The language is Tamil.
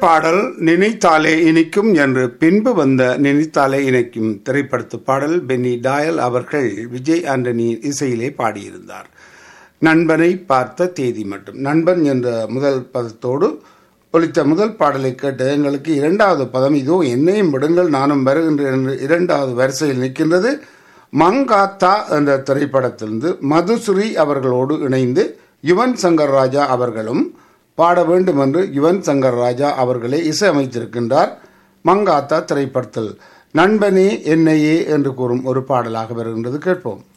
பாடல் நினைத்தாலே இனிக்கும் என்று பின்பு வந்த நினைத்தாலே இனிக்கும் திரைப்படத்து பாடல் பென்னி டாயல் அவர்கள் விஜய் ஆண்டனியின் இசையிலே பாடியிருந்தார் நண்பனை பார்த்த தேதி மட்டும் நண்பன் என்ற முதல் பதத்தோடு ஒலித்த முதல் பாடலை கேட்ட எங்களுக்கு இரண்டாவது பதம் இதோ என்னையும் விடுங்கள் நானும் வருகின்றேன் என்று இரண்டாவது வரிசையில் நிற்கின்றது மங்காத்தா என்ற திரைப்படத்திலிருந்து மதுஸ்ரீ அவர்களோடு இணைந்து யுவன் சங்கர் ராஜா அவர்களும் பாட வேண்டும் என்று யுவன் சங்கர் ராஜா அவர்களே இசையமைத்திருக்கின்றார் மங்காத்தா திரைப்படத்தில் நண்பனே என்னையே என்று கூறும் ஒரு பாடலாக வருகின்றது கேட்போம்